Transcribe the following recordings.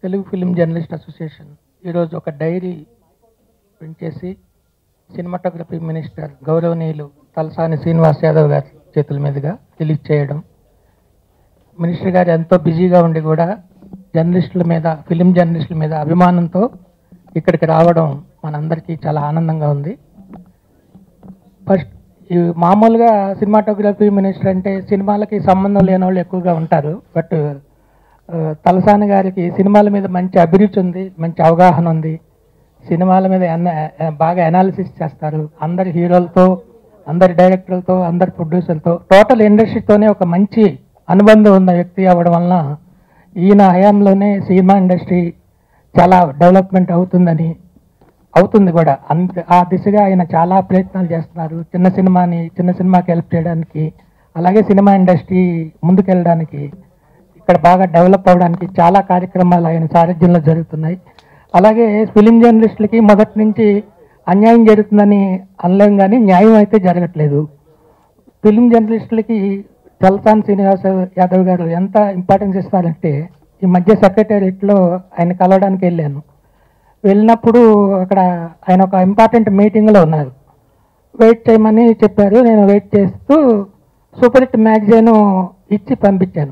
Telugu film journalist association ఈరోజు ఒక diary print చేసి సినిమాటోగ్రఫీ మినిస్టర్ గౌరవనీయులు తలసాని శ్రీనివాస్ యాదవ్ గారి చేతుల మీదుగా రిలీజ్ చేయడం మినిస్టర్ గారు ఎంతో బిజీగా ఉండి కూడా జర్నలిస్టుల మీద ఫిలిం జర్నలిస్టుల మీద అభిమానంతో ఇక్కడికి రావడం మనందరికీ చాలా ఆనందంగా ఉంది ఫస్ట్ ఈ మామూలుగా సినిమాటోగ్రఫీ మినిస్టర్ అంటే సినిమాలకి సంబంధం లేని వాళ్ళు ఎక్కువగా ఉంటారు బట్ ఆ, తలసాని గారికి సినిమాల మీద మంచి అభిరుచి ఉంది మంచి అవగాహన ఉంది సినిమాల మీద ఎన్న- బాగా అనాలిసిస్ చేస్తారు అందరి హీరోలతో అందరి డైరెక్టర్లతో అందరి ప్రొడ్యూసర్లతో టోటల్ ఇండస్ట్రీతోనే ఒక మంచి అనుబంధం ఉన్న వ్యక్తి అవ్వడం వలన ఈయన హయాంలోనే సినిమా ఇండస్ట్రీ చాలా డెవలప్మెంట్ అవుతుందని అవుతుంది కూడా అంత ఆ దిశగా ఆయన చాలా ప్రయత్నాలు చేస్తున్నారు చిన్న సినిమాని చిన్న సినిమాకి హెల్ప్ చేయడానికి అలాగే సినిమా ఇండస్ట్రీ ముందుకెళ్ళడానికి ఇక్కడ బాగా డెవలప్ అవ్వడానికి చాలా కార్యక్రమాలు ఆయన సారథ్యంలో జరుగుతున్నాయి అలాగే ఫిలిం జర్నలిస్టులకి మొదటి నుంచి అన్యాయం జరుగుతుందని అనలేం కానీ న్యాయం అయితే జరగట్లేదు ఫిలిం జర్నలిస్టులకి చల్సాన్ శ్రీనివాస యాదవ్ గారు ఎంత ఇంపార్టెన్స్ ఇస్తారంటే ఈ మధ్య సెక్రటేరియట్లో ఆయన కలవడానికి వెళ్ళాను వెళ్ళినప్పుడు అక్కడ ఆయన ఒక ఇంపార్టెంట్ మీటింగ్లో ఉన్నారు వెయిట్ చేయమని చెప్పారు నేను వెయిట్ చేస్తూ సూపర్ హిట్ మ్యాగజైన్ ఇచ్చి పంపించాను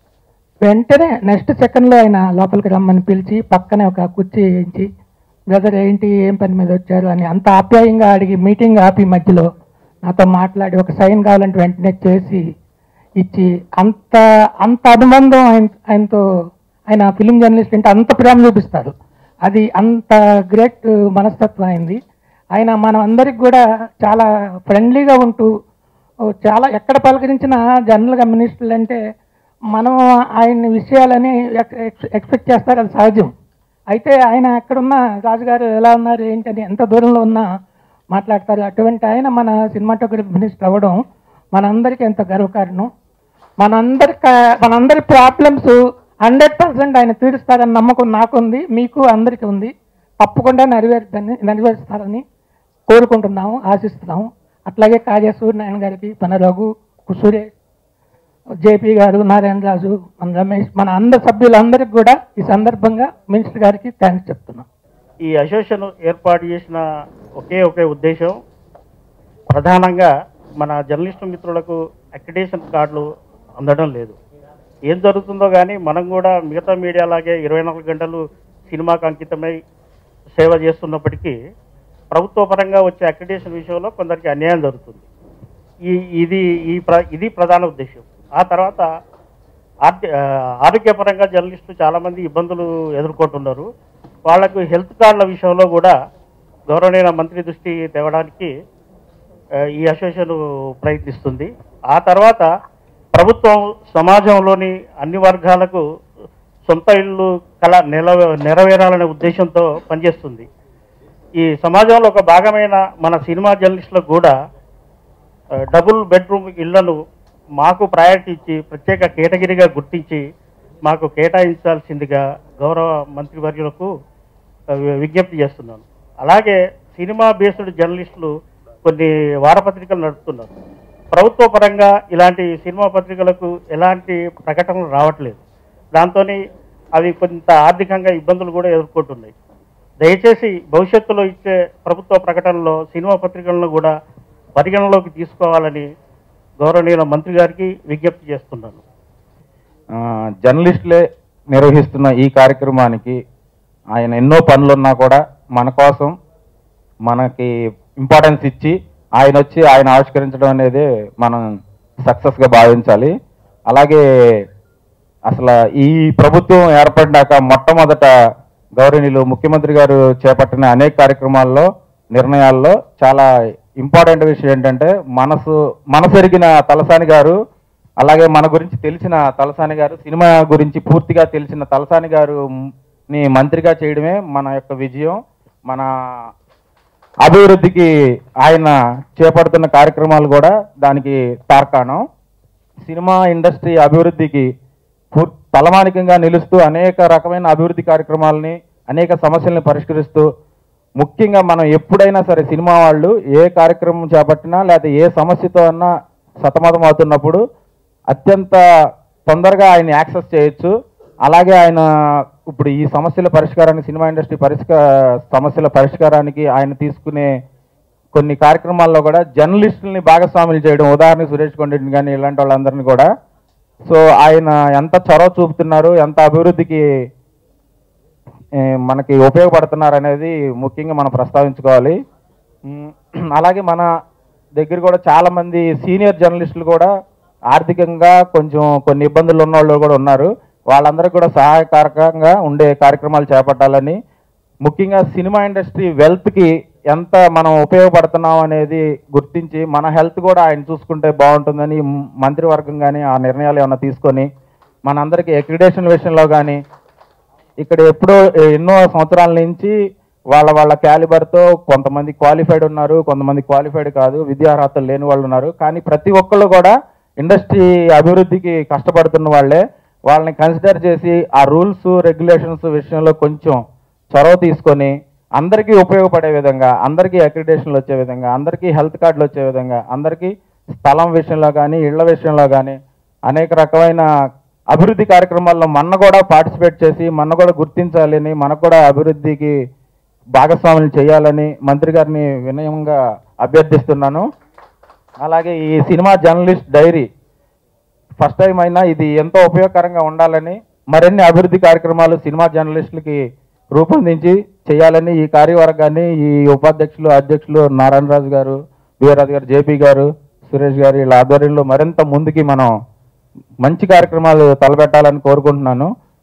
వెంటనే నెక్స్ట్ సెకండ్లో ఆయన లోపలికి రమ్మని పిలిచి పక్కనే ఒక కుర్చీ వేయించి బ్రదర్ ఏంటి ఏం పని మీద వచ్చారు అని అంత ఆప్యాయంగా అడిగి మీటింగ్ ఆపి మధ్యలో నాతో మాట్లాడి ఒక సైన్ కావాలంటే వెంటనే చేసి ఇచ్చి అంత అంత అనుబంధం ఆయన ఆయనతో ఆయన ఫిలిం జర్నలిస్ట్ అంటే అంత ప్రేమ చూపిస్తారు అది అంత గ్రేట్ మనస్తత్వం అయింది ఆయన మనం అందరికి కూడా చాలా ఫ్రెండ్లీగా ఉంటూ ఓ చాలా ఎక్కడ పలకరించిన జనరల్గా మినిస్టర్లు అంటే మనం ఆయన విషయాలని ఎక్స్పెక్ట్ చేస్తారు అది సహజం అయితే ఆయన ఎక్కడున్న రాజుగారు ఎలా ఉన్నారు ఏంటని ఎంత దూరంలో ఉన్నా మాట్లాడతారు అటువంటి ఆయన మన సినిమాటోగ్రఫీ మినిస్టర్ అవ్వడం మనందరికీ ఎంత గర్వకారణం మనందరి క- మనందరి ప్రాబ్లమ్స్ హండ్రెడ్ పర్సెంట్ ఆయన తీరుస్తారని నమ్మకం నాకుంది మీకు అందరికీ ఉంది తప్పకుండా నెరవేరుతారని నెరవేరుస్తారని కోరుకుంటున్నాము ఆశిస్తున్నాము అట్లాగే కాజా సూర్యనారాయణ గారికి మన రఘు కుసూరే జేపీ గారు నారాయణ రాజు మన రమేష్ మన అందరి సభ్యులందరికీ కూడా ఈ సందర్భంగా మినిస్టర్ గారికి థ్యాంక్స్ చెప్తున్నాం ఈ అసోసియేషన్ ఏర్పాటు చేసిన ఒకే ఒకే ఉద్దేశం ప్రధానంగా మన జర్నలిస్టు మిత్రులకు అక్రిడేషన్ కార్డులు అందడం లేదు ఏం జరుగుతుందో కానీ మనం కూడా మిగతా మీడియా లాగే ఇరవై నాలుగు గంటలు సినిమాకు అంకితమై సేవ చేస్తున్నప్పటికీ ప్రభుత్వ పరంగా వచ్చే అక్రిడేషన్ విషయంలో కొందరికి అన్యాయం జరుగుతుంది ఈ ఇది ఈ ప్ర ఇది ప్రధాన ఉద్దేశం ఆ తర్వాత ఆర్థి ఆ, ఆరోగ్యపరంగా జర్నలిస్టులు చాలామంది ఇబ్బందులు ఎదుర్కొంటున్నారు వాళ్లకు హెల్త్ కార్డుల విషయంలో కూడా గౌరవనీయ మంత్రి దృష్టి తేవడానికి ఆ, ఈ అసోసియేషన్ ప్రయత్నిస్తుంది ఆ తర్వాత ప్రభుత్వం సమాజంలోని అన్ని వర్గాలకు సొంత ఇల్లు కళ నెల నెరవేరాలనే ఉద్దేశంతో పనిచేస్తుంది ఈ సమాజంలో ఒక భాగమైన మన సినిమా జర్నలిస్టులకు కూడా ఆ, డబుల్ బెడ్రూమ్ ఇళ్లను మాకు ప్రయారిటీ ఇచ్చి ప్రత్యేక కేటగిరీగా గుర్తించి మాకు కేటాయించాల్సిందిగా గౌరవ మంత్రివర్యులకు ఆ, విజ్ఞప్తి చేస్తున్నాను అలాగే సినిమా బేస్డ్ జర్నలిస్టులు కొన్ని వారపత్రికలు నడుపుతున్నారు ప్రభుత్వ పరంగా ఇలాంటి సినిమా పత్రికలకు ఎలాంటి ప్రకటనలు రావట్లేదు దాంతో అవి కొంత ఆర్థికంగా ఇబ్బందులు కూడా ఎదుర్కొంటున్నాయి దయచేసి భవిష్యత్తులో ఇచ్చే ప్రభుత్వ ప్రకటనలో సినిమా పత్రికలను కూడా పరిగణలోకి తీసుకోవాలని గౌరవనీయుల మంత్రి గారికి విజ్ఞప్తి చేస్తున్నాను ఆ, జర్నలిస్టులే నిర్వహిస్తున్న ఈ కార్యక్రమానికి ఆయన ఎన్నో పనులున్నా కూడా మన కోసం మనకి ఇంపార్టెన్స్ ఇచ్చి ఆయన వచ్చి ఆయన ఆవిష్కరించడం అనేది మనం సక్సెస్గా భావించాలి అలాగే అసలు ఈ ప్రభుత్వం ఏర్పడినాక మొట్టమొదట గౌరవనీయులు ముఖ్యమంత్రి గారు చేపట్టిన అనేక కార్యక్రమాల్లో నిర్ణయాల్లో చాలా ఇంపార్టెంట్ విషయం ఏంటంటే మనసు మనసెరిగిన తలసాని గారు అలాగే మన గురించి తెలిసిన తలసాని గారు సినిమా గురించి పూర్తిగా తెలిసిన తలసాని గారు ని మంత్రిగా చేయడమే మన యొక్క విజయం మన అభివృద్ధికి ఆయన చేపడుతున్న కార్యక్రమాలు కూడా దానికి తార్కాణం సినిమా ఇండస్ట్రీ అభివృద్ధికి పూర్ తలమానికంగా నిలుస్తూ అనేక రకమైన అభివృద్ధి కార్యక్రమాలని అనేక సమస్యల్ని పరిష్కరిస్తూ ముఖ్యంగా మనం ఎప్పుడైనా సరే సినిమా వాళ్ళు ఏ కార్యక్రమం చేపట్టినా లేకపోతే ఏ సమస్యతో అన్నా సతమతం అవుతున్నప్పుడు అత్యంత తొందరగా ఆయన యాక్సెస్ చేయొచ్చు అలాగే ఆయన ఇప్పుడు ఈ సమస్యల పరిష్కారానికి సినిమా ఇండస్ట్రీ పరిష్కార సమస్యల పరిష్కారానికి ఆయన తీసుకునే కొన్ని కార్యక్రమాల్లో కూడా జర్నలిస్టుల్ని భాగస్వాములు చేయడం ఉదాహరణకు సురేష్ కొండని కానీ ఇలాంటి వాళ్ళందరినీ కూడా సో ఆయన ఎంత చొరవ చూపుతున్నారు ఎంత అభివృద్ధికి ఏ, మనకి ఉపయోగపడుతున్నారు అనేది ముఖ్యంగా మనం ప్రస్తావించుకోవాలి ఉమ్, అలాగే మన దగ్గర కూడా చాలా మంది సీనియర్ జర్నలిస్టులు కూడా ఆర్థికంగా కొంచెం కొన్ని ఇబ్బందులు ఉన్న వాళ్ళు కూడా ఉన్నారు వాళ్ళందరికీ కూడా సహాయకారకంగా ఉండే కార్యక్రమాలు చేపట్టాలని ముఖ్యంగా సినిమా ఇండస్ట్రీ వెల్త్కి ఎంత మనం ఉపయోగపడుతున్నాం అనేది గుర్తించి మన హెల్త్ కూడా ఆయన చూసుకుంటే బాగుంటుందని మ్- మంత్రివర్గం కానీ ఆ నిర్ణయాలు ఏమైనా తీసుకొని మనందరికీ అక్రిడేషన్ విషయంలో కానీ ఇక్కడ ఎప్పుడో ఎన్నో సంవత్సరాల నుంచి వాళ్ళ వాళ్ళ క్యాలిబర్తో కొంతమంది క్వాలిఫైడ్ ఉన్నారు కొంతమంది క్వాలిఫైడ్ కాదు విద్యార్హతలు లేని వాళ్ళు ఉన్నారు కానీ ప్రతి ఒక్కళ్ళు కూడా ఇండస్ట్రీ అభివృద్ధికి కష్టపడుతున్న వాళ్ళే వాళ్ళని కన్సిడర్ చేసి ఆ రూల్స్ రెగ్యులేషన్స్ విషయంలో కొంచెం చొరవ తీసుకొని అందరికీ ఉపయోగపడే విధంగా అందరికీ అక్రిడేషన్లు వచ్చే విధంగా అందరికీ హెల్త్ కార్డులు వచ్చే విధంగా అందరికీ స్థలం విషయంలో కానీ ఇళ్ల విషయంలో కానీ అనేక రకమైన అభివృద్ధి కార్యక్రమాల్లో మన కూడా పార్టిసిపేట్ చేసి మన కూడా గుర్తించాలని మనకు కూడా అభివృద్ధికి భాగస్వాములు చేయాలని మంత్రి గారిని వినయంగా అభ్యర్థిస్తున్నాను అలాగే ఈ cinema journalist diary first time అయినా ఇది ఎంతో ఉపయోగకరంగా ఉండాలని మరిన్ని అభివృద్ధి కార్యక్రమాలు సినిమా జర్నలిస్టులకి రూపొందించి చేయాలని ఈ కార్యవర్గాన్ని ఈ ఉపాధ్యక్షులు అధ్యక్షులు నారాయణరాజు గారు వీరరాజు గారు జేపీ గారు సురేష్ గారు వీళ్ళ ఆధ్వర్యంలో మరింత ముందుకి మనం మంచి కార్యక్రమాలు తలపెట్టాలని కోరుకుంటున్నాను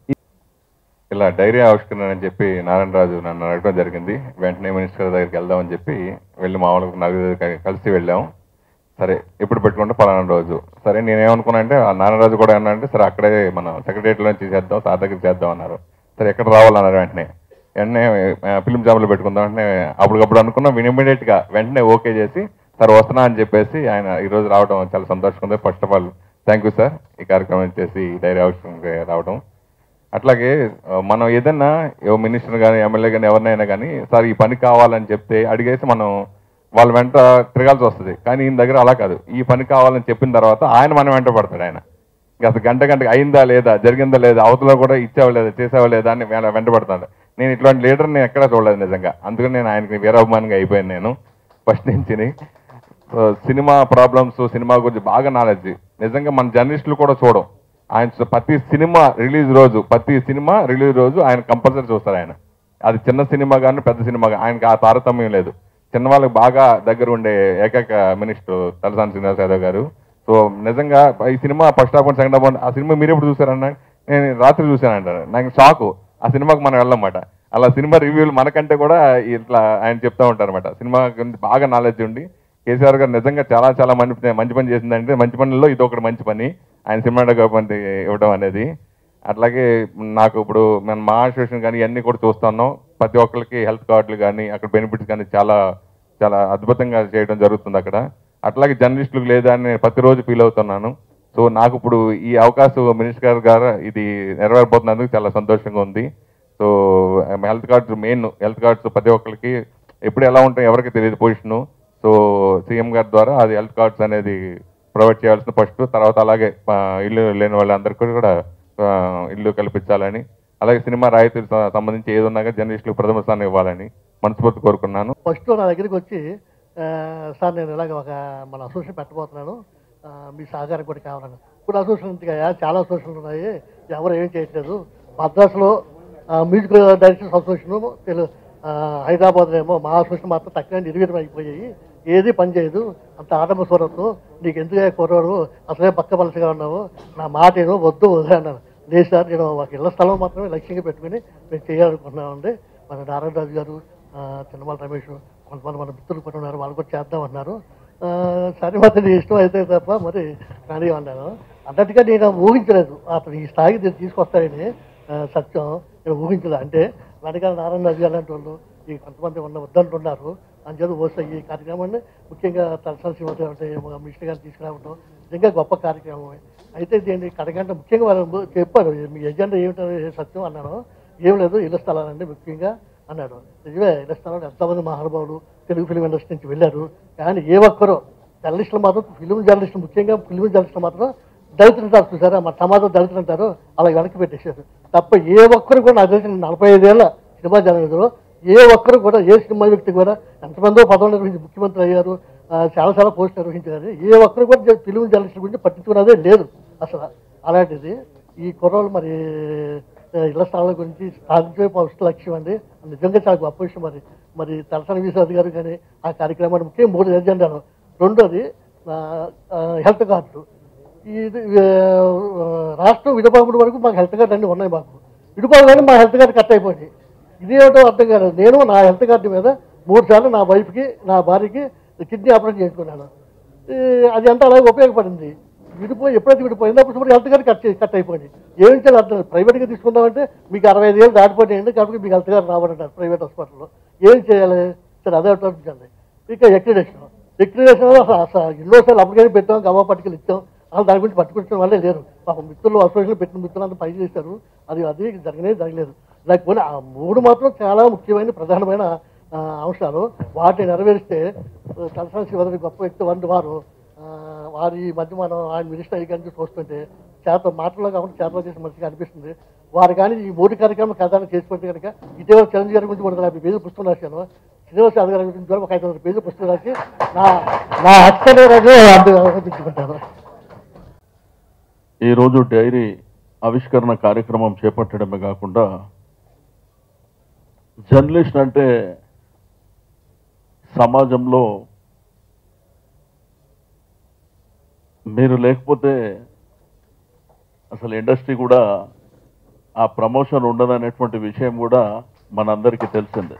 ఇలా డైరీ ఆవిష్కరణ అని చెప్పి నారాయణరాజు నన్ను అడగడం జరిగింది వెంటనే మినిస్టర్ దగ్గరికి వెళ్దామని చెప్పి వెళ్ళి మామూలుగా నలుగురు క- కలిసి వెళ్ళాం సరే ఎప్పుడు పెట్టుకుంటే పలానా రోజు సరే నేనేమనుకున్నా అంటే ఆ నారాయణరాజు కూడా ఏమన్నా అంటే సరే అక్కడే మన సెక్రటరియట్లో నుంచి చేద్దాం సార్ దగ్గర చేద్దాం అన్నారు సరే ఎక్కడ రావాలన్నారు వెంటనే వెంటనే ఫిలిం జాబ్లో పెట్టుకుందాం వెంటనే అప్పటికప్పుడు అనుకున్నాం ఇమీడియట్ గా వెంటనే ఓకే చేసి సార్ వస్తున్నా అని చెప్పేసి ఆయన ఈ రోజు రావడం చాలా సంతోషంగా ఉంది first of all thank you sir ఈ కార్యక్రమం చేసి ఈ డైరీ ఆవిష్కరణకి రావడం అట్లాగే ఆ, మనం ఏదన్నా ఏ మినిస్టర్ కానీ ఎమ్మెల్యే కానీ ఎవరినైనా కానీ సార్ ఈ పని కావాలని చెప్తే అడిగేసి మనం వాళ్ళ వెంట తిరగాల్సి వస్తుంది కానీ ఈయన దగ్గర అలా కాదు ఈ పని కావాలని చెప్పిన తర్వాత ఆయన మన వెంట పడతాడు ఆయన ఇంకా అసలు గంట గంటకి అయిందా లేదా జరిగిందా లేదా అవతల కూడా ఇచ్చావా లేదా చేసావా లేదా అని వె- వెంట పడతాడు నేను ఇట్లాంటి లీడర్ నేను ఎక్కడా చూడలేదు నిజంగా అందుకని నేను ఆయనకి వీరాభిమానిగా అయిపోయాను నేను ఫస్ట్ నుంచి సో సినిమా ప్రాబ్లమ్స్ సినిమా గురించి బాగా నాలెడ్జ్ నిజంగా మన జర్నలిస్టులు కూడా చూడం ఆయన చూ- ప్రతి సినిమా రిలీజ్ రోజు ప్రతి సినిమా రిలీజ్ రోజు ఆయన కంపల్సరీ చూస్తారు ఆయన అది చిన్న సినిమా కానీ పెద్ద సినిమా కానీ ఆయనకి ఆ తారతమ్యం లేదు చిన్న వాళ్ళకి బాగా దగ్గర ఉండే ఏకైక మినిస్టర్ తలసాని శ్రీనివాస్ యాదవ్ గారు సో నిజంగా ఈ cinema first half and second half ఆ సినిమా మీరు ఎప్పుడు చూసారన్న నేను రాత్రి చూశానంటారు నాకు షాకు ఆ సినిమాకి మనం వెళ్ళమాట అలా సినిమా రివ్యూలు మనకంటే కూడా ఇట్లా ఆయన చెప్తా ఉంటారు అనమాట సినిమా గురించి బాగా నాలెడ్జ్ ఉండి కేసీఆర్ గారు నిజంగా చాలా చాలా మంచి మంచి పని చేసిందంటే మంచి పనుల్లో ఇది ఒకటి మంచి పని ఆయన సినిమాటోగ్రఫీ ఇవ్వడం అనేది అట్లాగే నాకు ఇప్పుడు మనం మా అసోసియేషన్ కానీ ఇవన్నీ కూడా చూస్తున్నాం ప్రతి ఒక్కరికి హెల్త్ కార్డులు కానీ అక్కడ బెనిఫిట్స్ కానీ చాలా చాలా అద్భుతంగా చేయడం జరుగుతుంది అక్కడ అట్లాగే జర్నలిస్టులకు లేదా అని నేను ప్రతిరోజు ఫీల్ అవుతున్నాను సో నాకు ఇప్పుడు ఈ అవకాశం మినిస్టర్ గారు గారు ఇది నెరవేరబోతున్నందుకు చాలా సంతోషంగా ఉంది so health cards main health cards ప్రతి ఒక్కరికి ఎప్పుడు ఎలా ఉంటాయి ఎవరికి తెలియదు పొజిషను సో సీఎం గారి ద్వారా అది హెల్త్ కార్డ్స్ అనేది ప్రొవైడ్ చేయాల్సిన ఫస్ట్ తర్వాత అలాగే ఆ, ఇల్లు లేని వాళ్ళందరికీ కూడా ఆ, ఇల్లు కల్పించాలని అలాగే సినిమా రాయితీలకు స- సంబంధించి ఏది ఉన్నా కానీ జర్నలిస్టులకు ప్రథమ స్థానం ఇవ్వాలని మనస్ఫూర్తి కోరుకున్నాను ఫస్ట్ నా దగ్గరికి వచ్చి ఆ, సార్ నేను ఇలాగ ఒక మన అసోసియేషన్ పెట్టబోతున్నాను ఆ, మీ సహకారం కూడా కావాలని ఇప్పుడు అసోసియేషన్ ఉంది కదా చాలా అసోసియేషన్లు ఉన్నాయి ఎవరు ఏం చేయట్లేదు మద్రాసులో ఆ, మ్యూజిక్ డైరెక్టర్స్ అసోసియేషన్ తెలు ఆ, హైదరాబాద్లో ఏమో మా అసోసియేషన్ మాత్రం తక్కువ నిర్వీర్యం అయిపోయాయి ఏది పని చేయదు అంత ఆటంక స్వరంతో నీకు ఎందుకు కుర్రాడు అసలే పక్క పలసగా ఉన్నావు నా మాట ఏదో వద్దు వద్దు అన్నాను లేదు సార్ నేను ఒక ఇళ్ల స్థలం మాత్రమే లక్ష్యంగా పెట్టుకుని మేము చేయాలనుకుంటున్నామండి మన నారాయణరాజు గారు ఆ, చిన్నమాల రమేష్ కొంతమంది మన మిత్రులు కూడా ఉన్నారు వాళ్ళు కూడా చేద్దామన్నారు ఆ, సరే మరి నీ ఇష్టం అయితే తప్ప మరి కానీ అన్నాను అన్నట్టుగా నేను ఊహించలేదు అతను ఈ స్థాయికి నేను తీసుకొస్తానని ఆ, సత్యం నేను ఊహించలేదు అంటే వెనకాల నారాయణరాజు గారు లాంటి వాళ్ళు ఈ కొంతమంది ఉన్న వద్దంటున్నారు అని చెప్పి వస్తే ఈ కార్యక్రమాన్ని ముఖ్యంగా తలసాల శ్రీమతి మినిస్టర్ గారు తీసుకురావడం నిజంగా గొప్ప కార్యక్రమమే అయితే దీన్ని కడగంట ముఖ్యంగా వాళ్ళు చెప్పారు మీ ఎజెండా ఏమిటో సత్యం అన్నాను ఏం లేదు ఇళ్ల స్థలాలండి ముఖ్యంగా అన్నాడు నిజమే ఇళ్ల స్థలాలు ఎంతమంది మహానుభావులు తెలుగు ఫిలిం ఇండస్ట్రీ నుంచి వెళ్ళారు కానీ ఏ ఒక్కరూ జర్నలిస్టులు మాత్రం ఫిలిం జర్నలిస్టులు ముఖ్యంగా ఫిలిం జర్నలిస్టులు మాత్రం దళితులు అంటారు చూసారా మా సమాజం దళితులు అంటారు అలా వెనక్కి పెట్టేశారు తప్ప ఏ ఒక్కరు కూడా నాకు తెలిసిన నలభై ఐదేళ్ల సినిమా జర్నలిజంలో ఏ ఒక్కరు కూడా ఏ సినిమా వ్యక్తి కూడా ఎంతమందో పదవులు నిర్వహించి ముఖ్యమంత్రి అయ్యారు ఆ, చాలా చాలా పోస్టులు నిర్వహించారు ఏ ఒక్కరు కూడా జ- తెలుగు జర్నలిస్టుల గురించి పట్టించుకున్నదే లేదు అసలు అలాంటిది ఈ కుర్రోళ్ళు మరి ఆ, ఇళ్ల స్థలాల గురించి సాధించే ఫస్ట్ లక్ష్యం అండి నిజంగా చాలా గొప్ప విషయం మరి మరి తలసాని విశ్వనాథ్ గారు కానీ ఆ కార్యక్రమాన్ని ముఖ్యం మూడు ఎజెండాలు రెండోది ఆ, ఆ, హెల్త్ కార్డు ఇది ఆ, రాష్ట్రం విడిపోవడం వరకు మాకు హెల్త్ కార్డు అన్నీ ఉన్నాయి మాకు విడిపోగానే మా హెల్త్ కార్డు కట్ అయిపోయింది ఇదేమిటో అర్థం కాలేదు నేను నా హెల్త్ కార్డు మీద మూడు సార్లు నా వైఫ్కి నా భార్యకి కిడ్నీ ఆపరేషన్ చేయించుకున్నాను ఈ, అది అంతా అలాగే ఉపయోగపడింది విడిపోయి ఎప్పుడైతే విడిపోయిందో అప్పుడు ఇప్పుడు హెల్త్ కార్డు కట్ చే- కట్ అయిపోయింది ఏం చేయాలి అర్థం లేదు. ప్రైవేట్గా తీసుకుందామంటే మీకు అరవై ఐదు ఏళ్ళు దాటిపోయాయండి కాబట్టి మీకు హెల్త్ కార్డు రావాలంటారు ప్రైవేట్ హాస్పిటల్లో ఏం చేయాలి సరే అదే ఆలోచించండి ఇక ఎక్రిడేషన్ ఎక్రిడేషన్ అసలు అసలు ఎన్నోసార్లు అప్పటికైనా పెట్టాం గవా పట్టుకెళ్ళి ఇచ్చాం అసలు దాని గురించి పట్టుకుంటున్న వాళ్ళే లేరు పాపం మిత్రులు అసోసియేషన్ పెట్టిన మిత్రులు అంతా పని చేశారు అది అది జరగనే జరగలేదు లేకపోతే ఆ మూడు మాత్రం చాలా ముఖ్యమైన ప్రధానమైన ఆ, అంశాలు వాటిని నెరవేరిస్తే తలసాని శివరాత్రి గొప్ప వ్యక్తి వంటి వారు ఆ, వారి ఈ మధ్య మనం ఆయన మినిస్టర్ అయ్యి కానీ చూస్తుంటే చేత మాటల్లో కాబట్టి చేతలో చేసిన మంచిగా అనిపిస్తుంది వారు కానీ ఈ మూడు కార్యక్రమం కథాన్ని చేసిపోతే కనుక ఇటీవల చిరంజీవి గారి గురించి మూడు వందల యాభై పేజీలు పుస్తకం రాశాను శ్రీనివాస యాదవ్ గారి గురించి కూడా ఒక ఐదు వందల పేజీలు పుస్తకం రాసి నా నా అక్షర అందించుకుంటాను ఈరోజు డైరీ ఆవిష్కరణ కార్యక్రమం చేపట్టడమే కాకుండా జర్నలిస్ట్ అంటే సమాజంలో మీరు లేకపోతే అసలు ఇండస్ట్రీ కూడా ఆ ప్రమోషన్ ఉండదనేటువంటి విషయం కూడా మనందరికీ తెలిసిందే